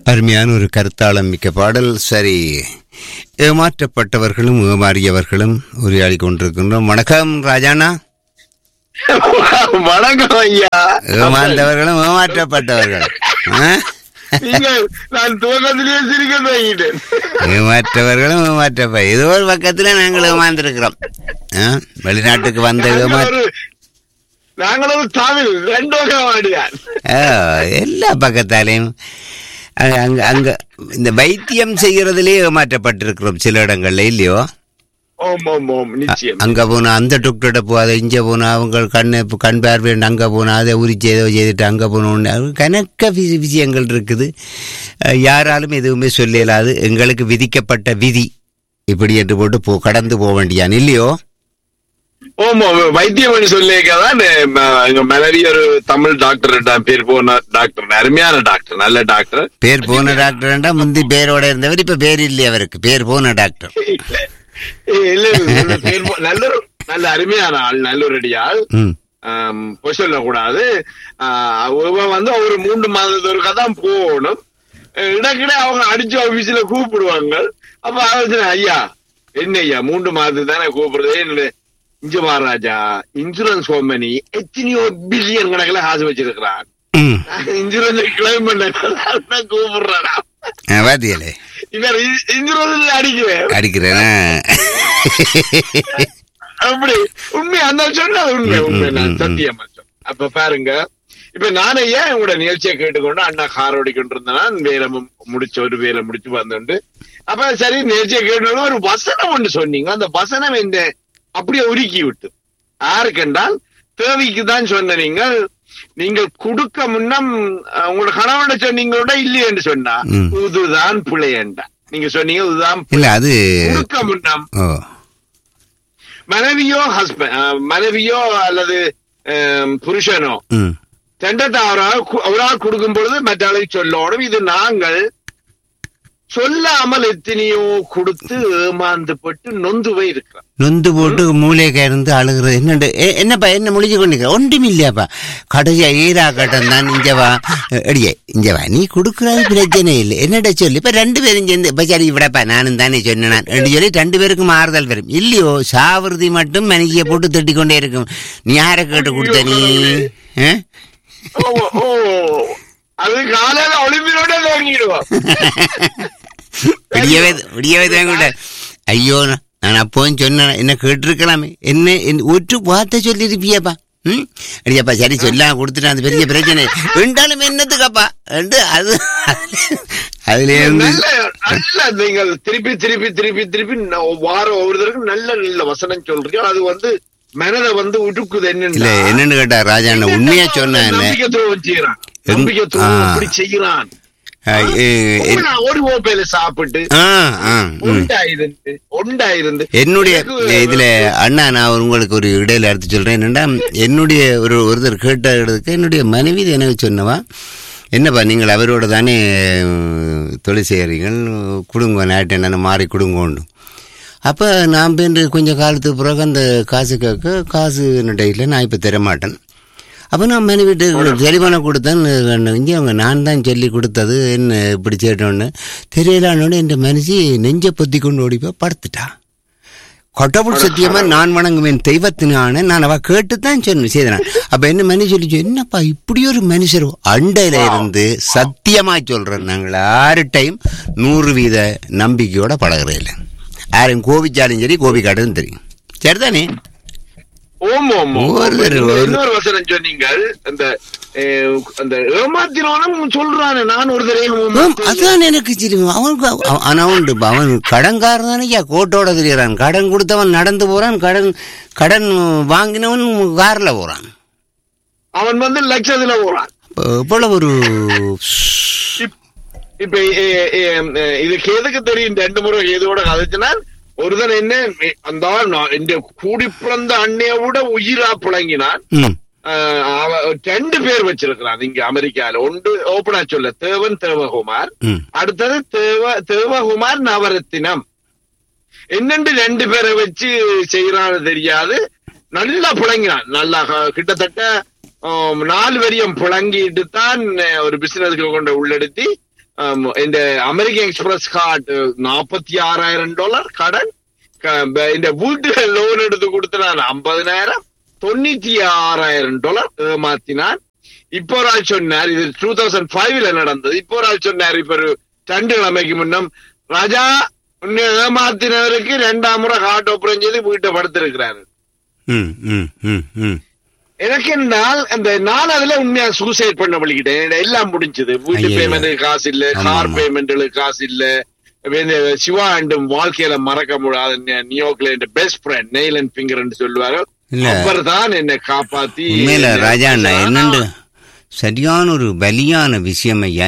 அருமையான ஒரு கருத்தாளம் மிக்க பாடல் சரி ஏமாற்றப்பட்டவர்களும் ஏமாறியவர்களும் உரையாடி கொண்டிருக்கின்றோம் வணக்கம் ராஜாண்ணா வணக்கம் ஐயா ஏமாந்தவர்களும் ஏமாற்றப்பட்டவர்களும் ஆ? நீங்க நான் துவக்கத்திலேயே சிரிக்க தொடங்கிட்டேன் ஏமாற்றவர்களும் ஏமாற்றப்ப இது ஒரு பக்கத்துல நாங்கள் ஏமாந்திருக்கிறோம் ஆ? வெளிநாட்டுக்கு வந்த நாங்கள் ஏமா ஒரு- நாங்கள் ஒரு தமிழ் ரெண்டு வகை வாடியார் ஆ, எல்லா பக்கத்தாலையும் அங்க அங்க அங்க இந்த வைத்தியம் செய்யறதுலயே ஏமாற்றப்பட்டிருக்கிறோம் சில இடங்கள்ல இல்லையோ ஓம் ஓம் ஓம் நிச்சயம் அங்க போனா அந்த டாக்டர்கிட்ட போகாத இங்க போனா அவங்க கண்ணு இப்ப கண் பார்வை அங்க போனா அதை உரிச்சு ஏதோ செய்துட்டு அங்க போனோன்னு கணக்க வி- விஷயங்கள் இருக்குது அஹ் யாராலும் எதுவுமே சொல்ல இயலாது எங்களுக்கு விதிக்கப்பட்ட விதி இப்படி என்று போட்டு போ கடந்து போக வேண்டியான் இல்லையோ ஓம் ஓம் வைத்தியம் பண்ணி சொல்லியிருக்கதான் எங்க மனைவி ஒரு தமிழ் டாக்டர் பேர் போன டாக்டர் அருமையான டாக்டர் நல்ல டாக்டர் பேர் போன டாக்டர்ண்டா முந்தி பேரோட இருந்தவர் இப்ப பேர் இல்லையே அவருக்கு பேர் போன டாக்டர் இல்ல இல்ல, இல்ல, பேர் போ- நல்ல ஒரு நல்ல அருமையான ஆள் நல்ல ஒரு அடி ஆள் ம் ஆம், பொய் சொல்லக்கூடாது ஆஹ் இவன் வந்து ஒரு மூன்று மாதத்திற்கு தான் போகணும் அஹ் இடக்கிட அவங்க அடிச்சு ஆபீஸ்ல கூப்பிடுவாங்க அப்ப ஆலோசனை ஐயா என்ன ஐயா மூன்று மாதத்துக்கு தானே கூப்பிடுறது என்னோட இஞ்ச மகாராஜா இன்சூரன்ஸ் கம்பெனி எத்தனையோ பில்லியன் கணக்குல காசு வச்சிருக்கிறான் ம் இன்சூரன்ஸ் கிளைம் பண்ண கூப்பிடுறாடா வாத்தியலே இவர் இன்சூரன்ஸ் அடிக்கிறேன் அடிக்கிறேன் அப்படி உண்மை அந்த சொன்னது உண்மை உண்மை நான் சத்தியமா சொன்னேன். அப்ப பாருங்க இப்ப நானே ஏன் உங்களோட நிகழ்ச்சியை கேட்டுக்கொண்டு அண்ணா கார் ஓடிக்கொண்டு இருந்தேன் வேலை மு- முடிச்சு ஒரு வேலை முடிச்சு வந்துண்டு அப்ப சரி நிகழ்ச்சியை கேட்டு ஒரு வசனம் ஒன்று சொன்னீங்க அந்த வசனம் என்ன அப்படியே உருக்கி விட்டு யாருக்கென்றால் தேவைக்கு தான் சொன்ன நீங்கள் நீங்கள் கொடுக்க முன்னம் அஹ், உங்களோட கணவன சொன்னீங்களோட இல்லையென்று சொன்னா ம். இதுதான் பிழையண்டா நீங்க சொன்னீங்க இதுதான் இல்ல அது கொடுக்க முன்னம் ஓ மனைவியோ ஹஸ்பண்ட் மனைவியோ அல்லது அஹ், புருஷனோ ம் தண்டத்தை அவரால் கு- அவரால் கொடுக்கும் பொழுது மற்றாளை சொல்லணும் இது நாங்கள் சொல்லாமல் எத்தனையோ கொடுத்து ஏமாந்து பட்டு நொந்து போய் இருக்கிறோம் நொந்து போட்டு மூளைக்கு இருந்து அழுகிறது என்னண்டு எ- என்னப்பா என்ன முடிஞ்சு கொண்டிருக்க ஒன்றும் இல்லையாப்பா கடைசியா ஈரா கட்டம் தான் இங்க வா எடியே இங்க வா நீ கொடுக்கறது பிரச்சனை இல்லை என்னடா சொல்லி இப்ப ரெண்டு பேரும் சேர்ந்து இப்ப சரி விடப்பா நானும் தானே சொன்னேன் ரெண்டு சொல்லி ரெண்டு பேருக்கும் மாறுதல் வரும் இல்லையோ சாவிரதி மட்டும் மனைவியை போட்டு தட்டி கொண்டே இருக்கும் நீ யாரை கேட்டு கொடுத்த நீ ஆ? ஓ, ஓ, அது காலையில ஒளிம்பினோட வாங்கிடுவோம் விடியவே விடியவே தான் கூட ஐயோ நான் அப்போவும் சொன்னேன் என்ன கேட்டிருக்கலாமே என்ன என் ஒற்று வார்த்தை சொல்லியிருப்பியாப்பா ம் அடியாப்பா சரி சொல்லாம கொடுத்துட்டேன் அது பெரிய பிரச்சனை ரெண்டாலும் என்னத்துக்காப்பா ரெண்டு அது அதுல இருந்து நல்ல நல்ல நீங்கள் திருப்பி திருப்பி திருப்பி திருப்பி ந- வாரம் ஒவ்வொருத்தருக்கும் நல்ல நல்ல வசனம் சொல்றீங்க அது வந்து மனதை வந்து உடுக்குது இல்ல என்னன்னு என்னன்னு கேட்டா ராஜா நான் உண்மையா சொன்னேன் நம்பிக்கை துரோகம் செய்யறான் எங்- நம்பிக்கை துரோகம் ஆ. அப்படி செய்யறான் நான் ஒரு ஓப்பையில சாப்பிட்டு ஒண்டாயிருந்து ஒண்டாயிருந்து என்னுடைய எனக்கு- இதுல அண்ணா நான் உங்களுக்கு ஒரு இடையில எடுத்து சொல்றேன் என்னன்னா என்னுடைய ஒரு ஒருத்தர் கேட்டதுக்கு என்னுடைய மனைவி இது எனக்கு சொன்னவா என்னப்பா நீங்கள் அவரோட தானே உம், தொழில் செய்கிறீங்க கொடுங்க நாட்டு என்னென்ன மாறி கொடுங்கோண்டு அப்போ நான் போய் கொஞ்சம் காலத்துக்கு பிறகு அந்த காசு கேட்க காசு இடையில நான் இப்போ தரமாட்டேன் அப்போ நான் மனைவிட்டு தெளிவான கொடுத்தேன் இங்கே அவங்க நான் தான் சொல்லி கொடுத்தது என்ன இப்படி செய்யணும்னு தெரியலான்னு என் மனுஷி நெஞ்சை பொத்தி கொண்டு ஓடி போய் படுத்துட்டா கொட்டபுள் சத்தியமா நான் வணங்குவேன் தெய்வத்தினான நான் அவ கேட்டு தான் சொன்னேன் செய்தேன் அப்ப என்ன மனுஷன் சொல்லி என்னப்பா இப்படி ஒரு மனுஷர் அண்டையில இருந்து சத்தியமா சொல்றேன் நாங்கள் ஆறு டைம் நூறு வீத நம்பிக்கையோட பழகிறதில்ல யாரும் கோபிச்சாலும் சரி கோபிக்காடும் தெரியும் சரிதானே ஓம் ஓம் ஓம். ஒருத்தர் இன்னொரு- ஒரு- இன்னொரு வசனம் சொன்னீங்க அந்த அஹ், அந்த ஏமாத்தினவனும் சொல்றானே நான் ஒரு தடவை ஆம், ஏமாத்து- அதான் எனக்கு தெரியும் அவனுக்கு அவ- ஆனா உண்டு அவன் கடன்காரன் தானே கோட்டோட தெரியறான் கடன் கொடுத்தவன் நடந்து போறான் கடன் கடன் வாங்கினவன் கார்ல போறான் அவன் வந்து லட்சத்துல போறான் அப்ப எவ்வளவு ஒரு இப்- இப்ப எ- எ- எ- இதுக்கு எதுக்கு தெரியும் ரெண்டு முறை இதோட கதைச்சுனா ஒருதன் என்ன எ- அந்த ஆள் நான் இந்த கூடி பிறந்த அண்ணைய விட உயிரா புழங்கினான் ம், அஹ், அவ- ரெண்டு பேர் வச்சிருக்கிறான் இங்க அமெரிக்கால ஒன்று ஓப்பனா சொல்ல தேவன் தேவகுமார் ம், அடுத்தது தேவ தேவகுமார் நவரத்தினம் என்னண்டு ரெண்டு பேரை வச்சு செய்யறான்னு தெரியாது நல்லா புழங்கினான் நல்லா க- கிட்டத்தட்ட ஆம், நாலு வரியம் புழங்கிட்டு தான் அஹ், ஒரு பிசினஸ்க்கு கொண்டு உள்ளெடுத்தி ஆம், இந்த அமெரிக்கன் எக்ஸ்பிரஸ் கார்டு நாற்பத்தி ஆறாயிரம் டாலர் கடன் க- ப- இந்த வீட்டு லோன் எடுத்து கொடுத்த நான் ஐம்பதனாயிரம் தொண்ணூத்தி ஆறாயிரம் டாலர் ஏமாத்தினான் இப்போ ஒரு ஆள் சொன்னார் இது டூ தௌசண்ட் ஃபைவ்ல நடந்தது இப்போ ஒரு ஆள் சொன்னார் இப்ப ஒரு ரெண்டு கிழமைக்கு முன்னம் ராஜா உன்னை ஏமாத்தினவருக்கு ரெண்டாம் முறை ஹார்ட் ஆபரேஷன் செய்து வீட்டை படுத்திருக்கிறாரு ம் ம் ம் ம் எனக்கு என்னால் அந்த நான் அதுல உண்மையா சூசைட் பண்ண வழிகிட்டேன் எல்லாம் முடிஞ்சது வீட்டு ஐயையோ. பேமெண்ட் காசு இல்ல ஆமா, கார் ஆமா. பேமெண்ட்களுக்கு காசு இல்ல இந்த சிவா அண்டும் வாழ்க்கையில மறக்க முடியாத நி- நியோக்ல என் best friend nail and finger சொல்லுவாரு இல்ல. அவர் தான் என்னை காப்பாத்தி உண்மையில என்னை- ராஜா அண்ணா என்னண்டு சரியான ஒரு பலியான விஷயம் ஐயா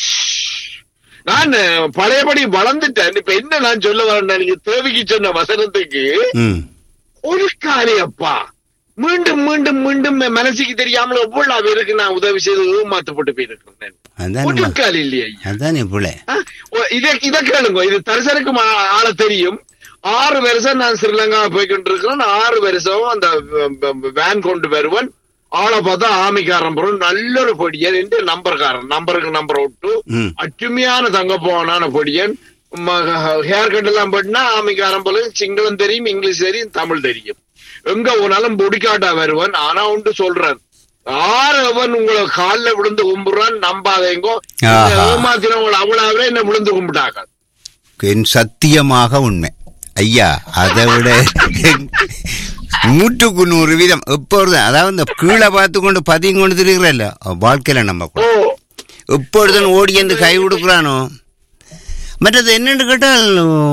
நான் பழையபடி வளர்ந்துட்டேன் இப்ப என்ன நான் சொல்ல வரேன் நீங்க தேவிக்கு சொன்ன வசனத்துக்கு ம் ஒரு காரியப்பா மீண்டும் மீண்டும் மீண்டும் என் மனசுக்கு தெரியாமல் எவ்வளவு பேருக்கு நான் உதவி செய்து ஏமாத்தப்பட்டு போயிருக்கிறேன் அதான் ஒரு கால் இல்லையா அதான் புள்ள ஆ, ஓ, இத இத கேளுங்க இது தரிசனுக்கு மா- ஆள தெரியும் ஆறு வருஷம் நான் ஸ்ரீலங்கா போய்கிட்டு இருக்கிறேன் ஆறு வருஷம் அந்த வேன் கொண்டு வருவன் ஆளை பார்த்தா ஆமிக்காரன் பொருள் நல்ல ஒரு பொடியன் என்று நம்பர்காரன் நம்பருக்கு நம்பர் விட்டு ம் அட்டுமையான தங்க போனான பொடியன் ஹேர் கட் எல்லாம் போட்டுனா ஆமிக்காரன் போல சிங்களம் தெரியும் இங்கிலீஷ் தெரியும் தமிழ் தெரியும் எங்க போனாலும் பொடிக்காட்டா வருவன் ஆனா உண்டு சொல்றேன் ஆறு அவன் உங்களை கால்ல விழுந்து கும்பிடுறான் நம்பாதேங்கோ ஆஹா. ஏமாத்தினவங்களை அவ்வளவு என்ன விழுந்து கும்பிட்டாங்க என் சத்தியமாக உண்மை ஐயா அதை விட நூற்றுக்கு நூறு வீதம் எப்பொழுது அதாவது இந்த கீழே பார்த்து கொண்டு பதியம் கொண்டு திரிகிறல்ல வாழ்க்கையில நம்ம ஓ எப்பொழுதும் ஓடி வந்து கை கொடுக்குறானோ மற்றது என்னன்னு கேட்டால்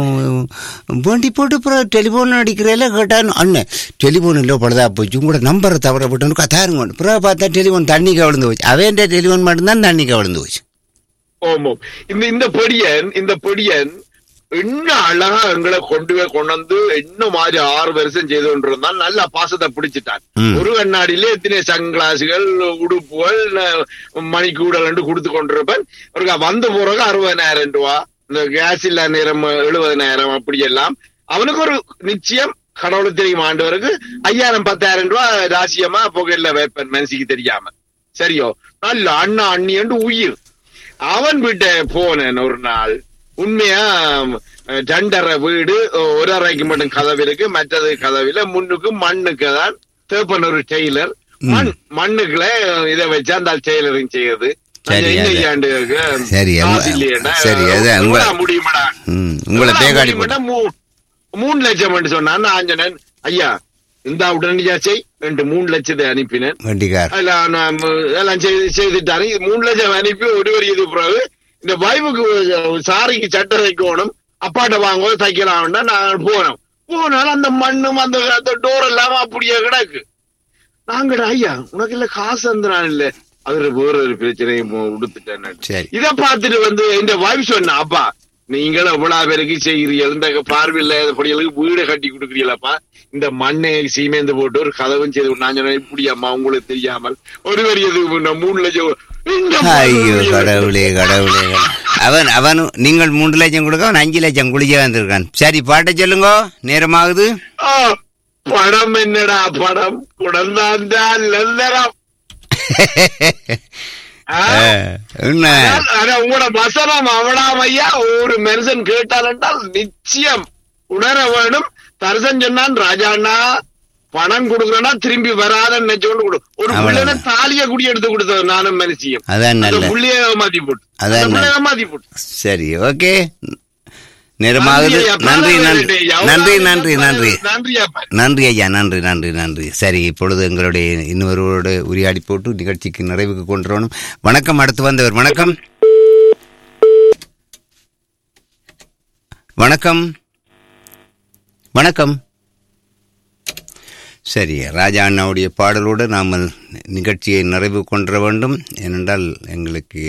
வண்டி போட்டு அப்புறம் டெலிஃபோன் அடிக்கிறேல கேட்டான் அண்ணன் டெலிஃபோன் இல்லை பழுதா போச்சு உங்களோட நம்பரை தவற விட்டோன்னு கத்தாருங்க அப்புறம் பார்த்தா டெலிஃபோன் தண்ணி கவிழ்ந்து போச்சு அவன் டெலிஃபோன் மட்டும்தான் தண்ணி கவிழ்ந்து போச்சு ஓமோ இந்த இந்த பொடியன் இந்த பொடியன் இன்னும் அழகா எங்களை கொண்டு போய் கொண்டு வந்து இன்னும் மாதிரி ஆறு வருஷம் செய்து கொண்டிருந்தான் நல்லா பாசத்தை பிடிச்சிட்டான் ம். ஒரு கண்ணாடியில எத்தனை சங்கிளாசுகள் உடுப்புகள் ந- மணிக்கூடல் என்று கொடுத்து கொண்டிருப்பேன் அவருக்கு வந்த பிறகு அறுபதாயிரம் ரூபா இந்த கேஸ் இல்லா நேரம் எழுபதனாயிரம் அப்படி எல்லாம் அவனுக்கு ஒரு நிச்சயம் கடவுளுக்கு தெரியும் ஆண்டவருக்கு ஐயாயிரம் பத்தாயிரம் ரூபாய் ராசியமா புகையில வைப்பேன் மனசுக்கு தெரியாம சரியோ நல்ல அண்ணா அண்ணி என்று உயிர் அவன் வீட்டை போனேன் ஒரு நாள் உண்மையா அஹ், ரெண்டரை வீடு ஒரு அறைக்கு மட்டும் கதவு இருக்கு மற்றது கதவில முன்னுக்கு மண்ணுக்கு தான் தேப்பன் ஒரு டெய்லர் மண் மண்ணுக்குள்ள இதை வச்சு அந்த டெய்லரிங் செய்யுது சரி, அந்த அது- இன்னையாண்டு சரி, காசு உங்க- இல்லையேடா. சரி, அது உங்க- உங்களால முடியுமாடா ம் உங்களை உங்களால பேகாடி முடியுமாடா? போட்டு மூ- மூணு லட்சம் சொன்னான் நான் சொன்னேன் ஐயா இந்த உடனடியாச்சை ரெண்டு மூணு லட்சத்தை அனுப்பினேன் வண்டிக்கார் எல்லாம் நான் எல்லாம் செய்து செய்துட்டாரு இது மூணு லட்சம் அனுப்பி ஒரு வரி இது பிறகு இந்த வைஃபுக்கு சாரிக்கு சட்டை தைக்கணும் அப்பாட்ட வாங்க தைக்கலாம்னா நான் போனோம் போனாலும் அந்த மண்ணும் அந்த அந்த டோர் எல்லாம் அப்படியே கிடக்கு நாங்கடா ஐயா உனக்கு இல்ல காசு அந்த நான் இல்ல அதுல வேற ஒரு பிரச்சனையும் உடுத்துட்டேன் சரி இத பார்த்துட்டு வந்து இந்த வைஃப் சொன்னா அப்பா நீங்களும் எவ்வளவு பேருக்கு செய்கிறீர்கள் இந்த பார்வையில் படிகளுக்கு வீடு கட்டி கொடுக்குறீங்களப்பா இந்த மண்ணை சீமேந்து போட்டு ஒரு கதவும் செய்து நான் சொன்னேன் இப்படி அம்மா உங்களுக்கு தெரியாமல் ஒரு வரி எதுக்கு முன்ன மூணு லட்சம் இந்த ஐயோ மாதிரி கடவுளே கடவுளே அவன் அவனும் நீங்கள் மூன்று லட்சம் கொடுக்க அவன் அஞ்சு லட்சம் குளிக்க வந்திருக்கான் சரி பாட்டை சொல்லுங்க நேரமாகுது ஆ, படம் என்னடா படம் குடந்தான் லந்தரம் ஆ? என்ன ஆனால், ஆனா உங்களோட வசனம் அவடாம் ஐயா ஒரு மனுஷன் கேட்டால் என்றால் நிச்சயம் உணர வேணும் தரிசன் சொன்னான் ராஜாண்ணா பணம் கொடுக்கறனா திரும்பி வராத நினைச்சோண்டு கொடு ஒரு அவ்வளவுதான். பிள்ளைன தாலிய குடி எடுத்து கொடுத்தது நானும் மனுஷியம் அதான் அந்த நல்ல புள்ளைய ஏமாத்தி போட்டு அதான் அந்த புள்ளைய நல்ல. ஏமாத்தி போட்டு சரி ஓகே நேரமாகுது ஐயா, நன்றி பாராட்டு நன்றி ஐயா. நன்றி நன்றி நன்றி நன்றி அப்பா நன்றி ஐயா நன்றி நன்றி நன்றி சரி இப்பொழுது எங்களுடைய இன்னொருவரோடு உரையாடி போட்டு நிகழ்ச்சிக்கு நிறைவுக்கு கொண்டுறோம் வணக்கம் அடுத்து வந்தவர் வணக்கம் வணக்கம் வணக்கம் சரி ராஜா அண்ணாவுடைய பாடலோடு நாம் நிகழ்ச்சியை நிறைவு கொன்ற வேண்டும் ஏனென்றால் எங்களுக்கு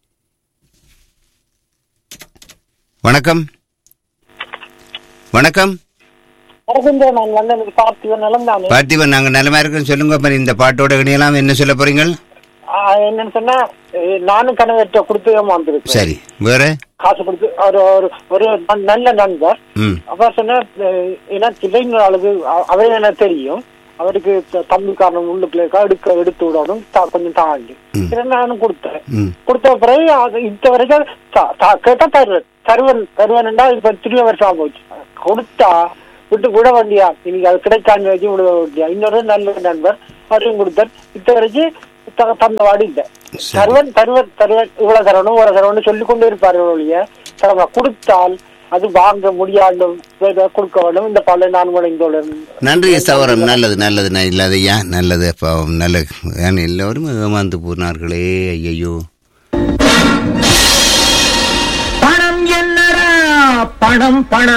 வணக்கம் வணக்கம் அரவிந்தர் நான் லண்டனுக்கு பார்த்திவன் நலந்தானே பார்த்திபன் நாங்க நிலமா இருக்குன்னு சொல்லுங்க அப்புறம் இந்த பாட்டோட இணையலாம் என்ன சொல்ல போறீங்க என்னன்னு சொன்னா அஹ், நானும் கணவர்கிட்ட கொடுத்து ஏமாந்துருக்கேன் சரி வேற காசு கொடுத்து ஒரு ஒரு ஒரு ந- நல்ல நண்பர் ம் அப்ப சொன்ன ஏன்னா தில்லைங்கிற அளவு அ- அவரே எனக்கு தெரியும் அவருக்கு த- தம்பிக்காரன் உள்ளுக்குள்ள இருக்கா, எடுக்க எடுத்து விடணும் தா- கொஞ்சம் தாண்டி ம். இதை நானும் கொடுத்தேன் ம் கொடுத்த பிறகு அது இந்த வரைக்கும் த- த- கேட்டா தருவன் தருவன் தருவன்டா இப்ப திரும்ப வருஷம் போச்சு கொடுத்தா விட்டு விட வேண்டியா இன்னைக்கு அது கிடைக்காம வச்சு விட வேண்டியா இன்னொரு நல்ல நண்பர் அதையும் கொடுத்தார் இத்த வரைக்கும் த- தந்த வாடி இல்ல சரி. தருவன் தருவன் தருவன் இவ்வளவு தரணும் இவ்வளவு தரணும்னு சொல்லி கொண்டே இருப்பாரு ஒழிய தரவா கொடுத்தால் அது வாங்க முடியாது வேற கொடுக்க வேண்டும் இந்த பல நான் முனைந்தோட நன்றி சவரம் நல்லது நல்லது நான் இல்லாதையா நல்லது அப்போ நல்ல ஏன் எல்லோரும் ஏமாந்து போனார்களே ஐயையோ பணம் என்னடா பணம் பணம்